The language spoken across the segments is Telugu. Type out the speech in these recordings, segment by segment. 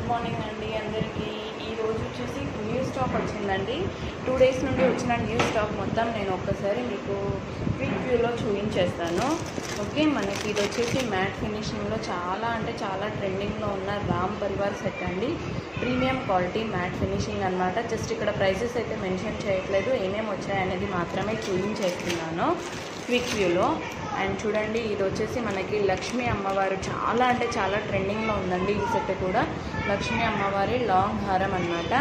మార్నింగ్ అండి అందరికీ ఈ రోజు వచ్చేసి న్యూ స్టాక్ వచ్చిందండి టూ డేస్ నుండి వచ్చిన న్యూ స్టాక్ మొత్తం నేను ఒక్కసారి మీకు క్విక్ వ్యూలో చూపించేస్తాను ఓకే మనకి ఇది వచ్చేసి మ్యాట్ ఫినిషింగ్లో చాలా అంటే చాలా ట్రెండింగ్లో ఉన్న రామ్ పరివార్ సెట్ అండి ప్రీమియం క్వాలిటీ మ్యాట్ ఫినిషింగ్ అన్నమాట జస్ట్ ఇక్కడ ప్రైసెస్ అయితే మెన్షన్ చేయట్లేదు ఏమేమి వచ్చాయి అనేది మాత్రమే చూపించేస్తున్నాను క్విక్ వ్యూలో అండ్ చూడండి ఇది వచ్చేసి మనకి లక్ష్మీ అమ్మవారు చాలా అంటే చాలా ట్రెండింగ్లో ఉందండి ఈ సెట్ కూడా లక్ష్మీ అమ్మవారి లాంగ్ హారం అన్నమాట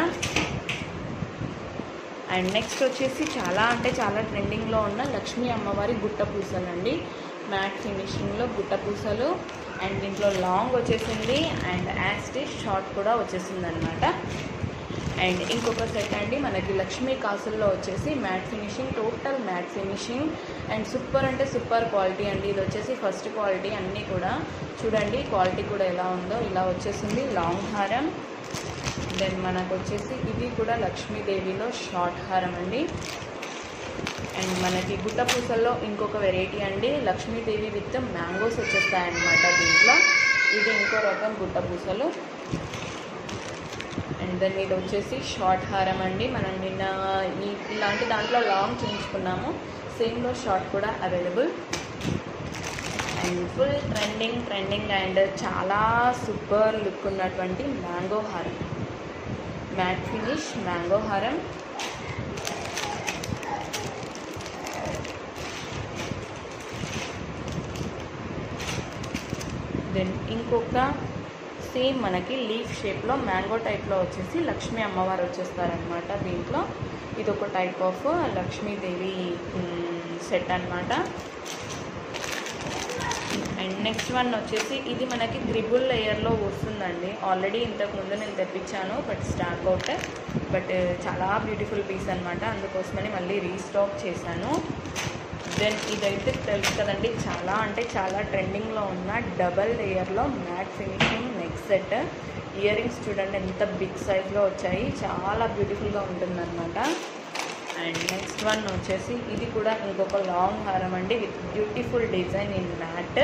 అండ్ నెక్స్ట్ వచ్చేసి చాలా అంటే చాలా ట్రెండింగ్లో ఉన్న లక్ష్మీ అమ్మవారి గుట్ట పూసలు అండి మ్యాట్ ఫినిషింగ్లో గుట్ట పూసలు అండ్ దీంట్లో లాంగ్ వచ్చేసింది అండ్ యాస్టిష్ షార్ట్ కూడా వచ్చేసింది అనమాట అండ్ ఇంకొక సెట్ అండి మనకి లక్ష్మీ కాసుల్లో వచ్చేసి matte finishing total matte finishing and super అంటే సూపర్ క్వాలిటీ అండి ఇది వచ్చేసి ఫస్ట్ క్వాలిటీ అన్నీ కూడా చూడండి క్వాలిటీ కూడా ఎలా ఉందో ఇలా వచ్చేసింది లాంగ్ హారం దెన్ మనకు వచ్చేసి ఇది కూడా లక్ష్మీదేవిలో షార్ట్ హారం అండి అండ్ మనకి గుట్ట పూసల్లో ఇంకొక వెరైటీ అండి లక్ష్మీదేవి విత్ మ్యాంగోస్ వచ్చేస్తాయన్నమాట దీంట్లో ఇది ఇంకో రకం గుట్ట పూసలు అండ్ దెన్ ఇది వచ్చేసి షార్ట్ హారం అండి మనం నిన్న ఈ ఇలాంటి దాంట్లో లాంగ్ చూపించుకున్నాము సేమ్లో షార్ట్ కూడా available and full trending trending and చాలా సూపర్ లుక్ ఉన్నటువంటి మ్యాంగో హారం మ్యాట్ ఫినిష్ మ్యాంగో హారం దెన్ ఇంకొక సేమ్ మనకి లీఫ్ షేప్లో మ్యాంగో టైప్లో వచ్చేసి లక్ష్మీ అమ్మవారు వచ్చేస్తారనమాట దీంట్లో ఇది ఒక టైప్ ఆఫ్ లక్ష్మీదేవి సెట్ అన్నమాట అండ్ నెక్స్ట్ వన్ వచ్చేసి ఇది మనకి గ్రిబుల్ లేయర్లో వస్తుందండి ఆల్రెడీ ఇంతకు ముందు నేను తెప్పించాను బట్ స్టాక్ అవుట్ బట్ చాలా బ్యూటిఫుల్ పీస్ అనమాట అందుకోసమని మళ్ళీ రీస్టాక్ చేశాను దెన్ ఇదైతే తెలుసు కదండి చాలా అంటే చాలా ట్రెండింగ్లో ఉన్న డబల్ లేయర్లో matte finishing neck set earrings చూడండి ఎంత బిగ్ సైజ్లో వచ్చాయి చాలా బ్యూటిఫుల్గా ఉంటుందన్నమాట అండ్ నెక్స్ట్ వన్ వచ్చేసి ఇది కూడా ఇంకొక లాంగ్ హారం అండి with beautiful design in matte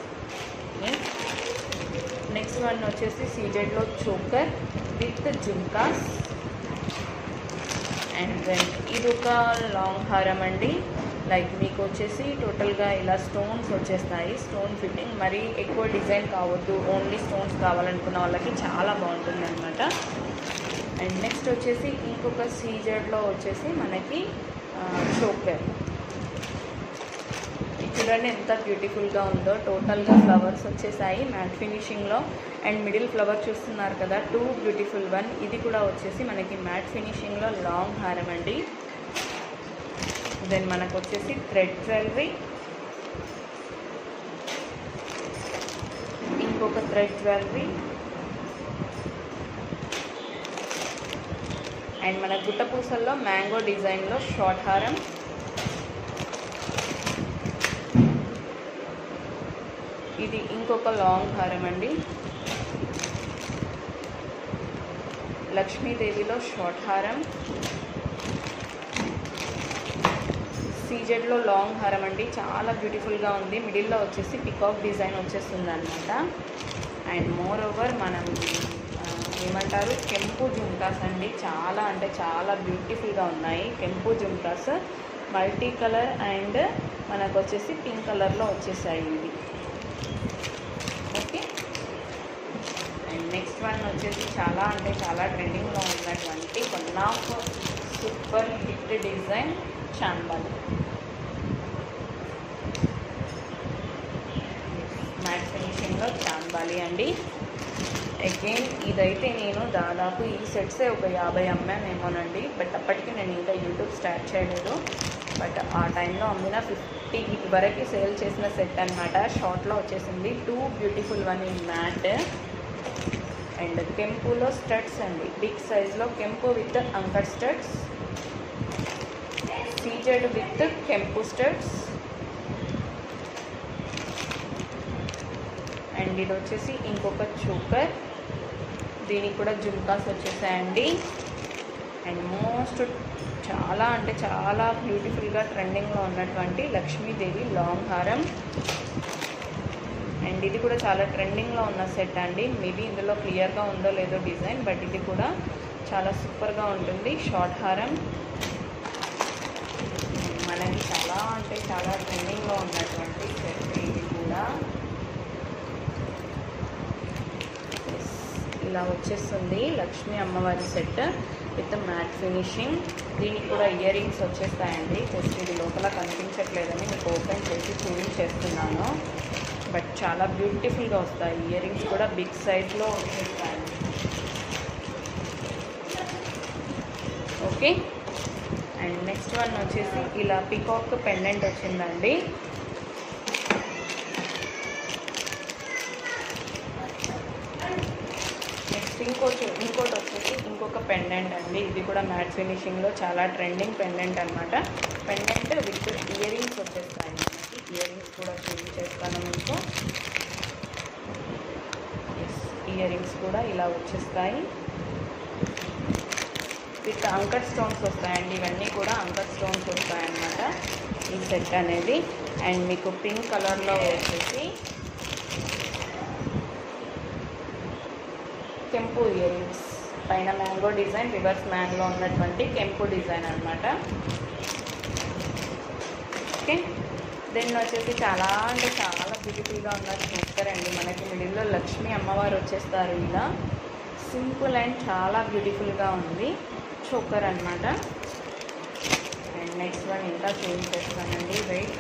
next one వచ్చేసి సీజెడ్లో choker with jhumkas and then ఇది ఒక లాంగ్ హారం అండి లైక్ మీకు వచ్చేసి టోటల్గా ఇలా స్టోన్స్ వచ్చేస్తాయి స్టోన్ ఫిట్టింగ్ మరీ ఎక్కువ డిజైన్ కావద్దు ఓన్లీ స్టోన్స్ కావాలనుకున్న వాళ్ళకి చాలా బాగుంటుంది అనమాట అండ్ నెక్స్ట్ వచ్చేసి ఇంకొక సీజర్లో వచ్చేసి మనకి చోకర్ చూడండి ఎంత బ్యూటిఫుల్గా ఉందో టోటల్గా ఫ్లవర్స్ వచ్చేసాయి మ్యాట్ ఫినిషింగ్లో అండ్ మిడిల్ ఫ్లవర్ చూస్తున్నారు కదా టూ బ్యూటిఫుల్ వన్ ఇది కూడా వచ్చేసి మనకి మ్యాట్ ఫినిషింగ్లో లాంగ్ హారం అండి దెన్ మనకు వచ్చేసి థ్రెడ్ జ్యువెలరీ ఇంకొక థ్రెడ్ జ్యువెలరీ అండ్ మన గుట్ట పూసల్లో మ్యాంగో డిజైన్లో షార్ట్ హారం ఇది ఇంకొక లాంగ్ హారం అండి లక్ష్మీదేవిలో షార్ట్ హారం సీజెడ్లో లాంగ్ హారం అండి చాలా బ్యూటిఫుల్గా ఉంది మిడిల్లో వచ్చేసి పికాక్ డిజైన్ వచ్చేస్తుంది అనమాట అండ్ మోర్ ఓవర్ మనం ఆ, ఏమంటారు కెంపు జుంకాస్ అండి చాలా అంటే చాలా బ్యూటిఫుల్గా ఉన్నాయి కెంపు జుంకాస్ మల్టీ కలర్ అండ్ మనకు వచ్చేసి పింక్ కలర్లో వచ్చేసాయి ఇవి ఓకే అండ్ నెక్స్ట్ వన్ వచ్చేసి చాలా అంటే చాలా ట్రెండింగ్లో ఉన్నటువంటి one of super hit design చాంబల్ మ్యాట్ ఫినిషింగ్లో చాంబాలి అండి అగైన్ ఇదైతే నేను దాదాపు ఈ సెట్సే ఒక యాభై అమ్మానేమోనండి బట్ అప్పటికి నేను ఇంకా యూట్యూబ్ స్టార్ట్ చేయలేదు బట్ ఆ టైంలో అమ్మిన ఫిఫ్టీ వరకు సేల్ చేసిన సెట్ అనమాట షార్ట్లో వచ్చేసింది two beautiful one in matte and కెంపులో స్టడ్స్ అండి బిగ్ సైజ్లో కెంపు విత్ అంకర్ స్టడ్స్ సీజెడ్ విత్ కెంపు స్టడ్స్ అండ్ ఇది వచ్చేసి ఇంకొక చూకర్ దీనికి కూడా జుమ్కాస్ వచ్చేసాయండి అండ్ మోస్ట్ చాలా అంటే చాలా బ్యూటిఫుల్గా ట్రెండింగ్లో ఉన్నటువంటి లక్ష్మీదేవి లాంగ్ హారం అండ్ అండ్ ఇది కూడా చాలా ట్రెండింగ్లో ఉన్న సెట్ అండి మేబీ ఇందులో క్లియర్గా ఉందో లేదో డిజైన్ బట్ ఇది కూడా చాలా సూపర్గా ఉంటుంది షార్ట్ హారం మనకి చాలా అంటే చాలా ట్రెండింగ్లో ఉన్నటువంటి సెట్ ఇది కూడా Yes, ఇలా వచ్చేస్తుంది లక్ష్మీ అమ్మవారి సెట్ విత్ మ్యాట్ ఫినిషింగ్ దీనికి కూడా ఇయర్ రింగ్స్ వచ్చేస్తాయండి జస్ట్ ఇది లోపల కనిపించట్లేదని మీకు ఓపెన్ చేసి చూపించేస్తున్నాను బట్ చాలా బ్యూటిఫుల్గా వస్తాయి ఇయర్ రింగ్స్ కూడా బిగ్ సైజ్లో వచ్చేస్తాయి ఓకే అండ్ నెక్స్ట్ వన్ వచ్చేసి ఇలా పికాక్ పెండెంట్ వచ్చిందండి నెక్స్ట్ ఇంకోటి ఇంకోటి వచ్చేసి ఇంకొక పెండెంట్ అండి ఇది కూడా మ్యాట్ ఫినిషింగ్లో చాలా ట్రెండింగ్ పెండెంట్ అనమాట పెండెంట్ విత్ ఇయర్ రింగ్స్ వచ్చేస్తాయి మనకి ఇయర్ రింగ్స్ కూడా చూపించేస్తాను మీకు ఎస్ ఇయర్ రింగ్స్ కూడా ఇలా వచ్చేస్తాయి విత్ అంకర్ స్టోన్స్ వస్తాయండి ఇవన్నీ కూడా అంకర్ స్టోన్స్ వస్తాయన్నమాట ఈ సెట్ అనేది అండ్ మీకు పింక్ కలర్లో వచ్చేసి కెంపు ఇయర్ రింగ్స్ పైన మ్యాంగో డిజైన్ రివర్స్ మ్యాంగ్లో ఉన్నటువంటి కెంపు డిజైన్ అనమాట ఓకే దెన్ వచ్చేసి చాలా అంటే చాలా బ్యూటిఫుల్గా ఉన్న చూస్తారు అండి మనకి మిడిల్లో లక్ష్మీ అమ్మవారు వచ్చేస్తారు ఇలా సింపుల్ అండ్ చాలా బ్యూటిఫుల్గా ఉంది చోకర్ అనమాట అండ్ నెక్స్ట్ వన్ ఇంకా చేంజ్ చేస్తానండి వెయిట్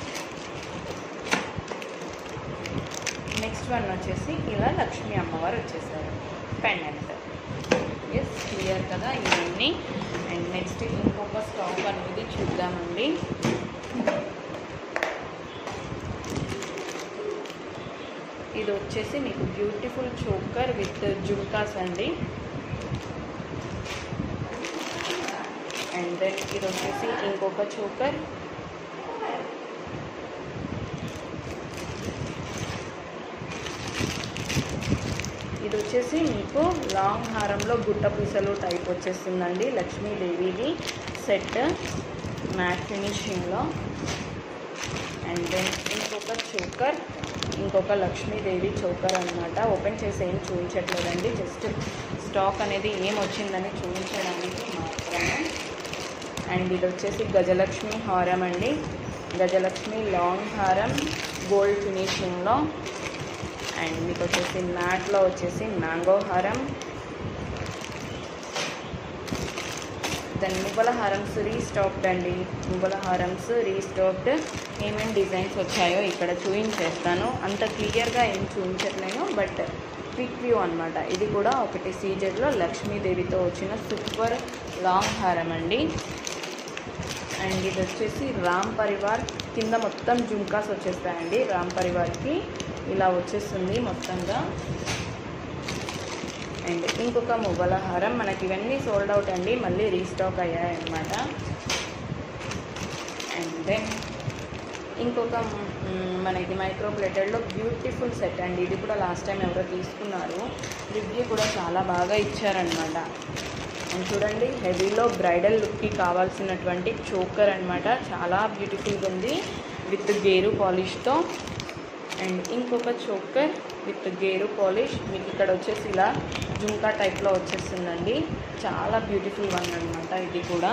నెక్స్ట్ వన్ వచ్చేసి ఇలా లక్ష్మీ అమ్మవారు వచ్చేసారు పెండెంట్ ఎస్ క్లియర్ కదా ఇవన్నీ అండ్ నెక్స్ట్ ఇంకొక స్టాక్ అనేది చూద్దామండి ఇది వచ్చేసి మీకు బ్యూటిఫుల్ చోకర్ విత్ జుమ్కాస్ అండి అండ్ దెన్ ఇది వచ్చేసి ఇంకొక చోకర్ ఇది వచ్చేసి మీకు లాంగ్ హారంలో గుట్ట పూసలు టైప్ వచ్చేస్తుందండి లక్ష్మీదేవిది సెట్ మ్యాట్ ఫినిషింగ్లో అండ్ దెన్ ఇంకొక చోకర్ ఇంకొక లక్ష్మీదేవి చోకర్ అనమాట ఓపెన్ చేసి ఏం చూపించట్లేదండి జస్ట్ స్టాక్ అనేది ఏం వచ్చిందని చూపించడానికి మాత్రమే అండ్ ఇది వచ్చేసి గజలక్ష్మి హారం అండి గజలక్ష్మి లాంగ్ హారం గోల్డ్ ఫినిషింగ్లో అండ్ మీకు వచ్చేసి మ్యాట్లో వచ్చేసి మ్యాంగో హారం దెన్ మువ్వల హారమ్స్ రీస్టాక్డ్ అండి మువ్వల హారమ్స్ రీస్టాక్డ్ ఏమేమి డిజైన్స్ వచ్చాయో ఇక్కడ చూపించేస్తాను అంత క్లియర్గా ఏం చూపించట్లేను బట్ క్విక్ వ్యూ అనమాట ఇది కూడా ఒకటి సీజర్లో లక్ష్మీదేవితో వచ్చిన సూపర్ లాంగ్ హారం అండి అండ్ ఇది వచ్చేసి రామ్ పరివార్ కింద మొత్తం జుంకాస్ వచ్చేస్తాయండి రామ్ పరివార్కి ఇలా వచ్చేస్తుంది మొత్తంగా అండ్ ఇంకొక మువ్వల హారం మనకి ఇవన్నీ సోల్డ్ అవుట్ అండి మళ్ళీ రీస్టాక్ అయ్యాయన్నమాట అండ్ దెన్ ఇంకొక మ్, మనకి మైక్రో ప్లేటెడ్లో బ్యూటిఫుల్ సెట్ అండి ఇది కూడా లాస్ట్ టైం ఎవరో తీసుకున్నారు రివ్యూ కూడా చాలా బాగా ఇచ్చారనమాట అండ్ చూడండి హెవీలో బ్రైడల్ లుక్కి కావాల్సినటువంటి చోకర్ అనమాట చాలా బ్యూటిఫుల్గా ఉంది విత్ గేరు పాలిష్తో అండ్ ఇంకొక చోకర్ విత్ గేరు పాలిష్ మీకు ఇక్కడ వచ్చేసి ఇలా జుంకా టైప్లో వచ్చేస్తుందండి చాలా బ్యూటిఫుల్ వన్ అనమాట ఇది కూడా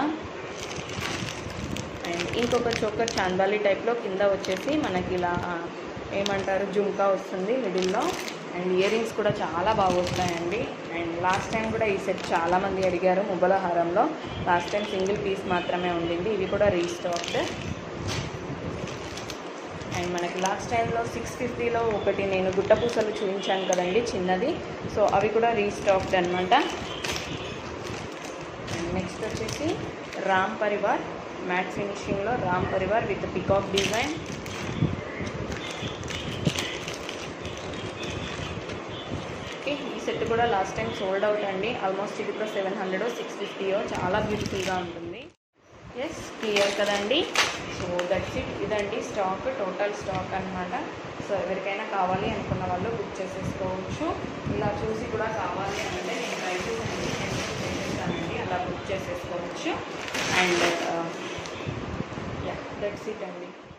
అండ్ ఇంకొక చోకర్ చాందాలి టైప్లో కింద వచ్చేసి మనకి ఇలా ఏమంటారు జుంకా వస్తుంది మిడిల్లో అండ్ ఇయర్ రింగ్స్ కూడా చాలా బాగా వస్తాయండి అండ్ లాస్ట్ టైం కూడా ఈ సెట్ చాలా మంది అడిగారు ముబ్బల హారంలో లాస్ట్ టైం సింగిల్ పీస్ మాత్రమే ఉండింది ఇవి కూడా రీస్టాక్డ్ అండ్ మనకి లాస్ట్ టైంలో సిక్స్ ఫిఫ్టీలో ఒకటి నేను గుట్టపూసలు చూపించాను కదండి చిన్నది సో అవి కూడా రీస్టాక్డ్ అనమాట అండ్ నెక్స్ట్ వచ్చేసి రామ్ పరివార్ మ్యాట్ ఫినిషింగ్లో Ram Parivar with peacock design okay ఈ సెట్ కూడా లాస్ట్ టైం సోల్డ్ అవుట్ అండి ఆల్మోస్ట్ ఇది కూడా సెవెన్ హండ్రెడ్ సిక్స్ ఫిఫ్టీయో చాలా బ్యూటిఫుల్గా ఉంటుంది ఎస్ క్లియర్ కదండి సో దట్స్ ఇట్ ఇదండి స్టాక్ టోటల్ స్టాక్ అన్నమాట సో ఎవరికైనా కావాలి అనుకున్న వాళ్ళు బుక్ చేసేసుకోవచ్చు ఇలా చూసి కూడా కావాలి అంటే నేను ప్రైసెస్ అన్ని చేసేస్తానండి అలా బుక్ చేసేసుకోవచ్చు అండ్ యా దట్స్ ఇట్ అండి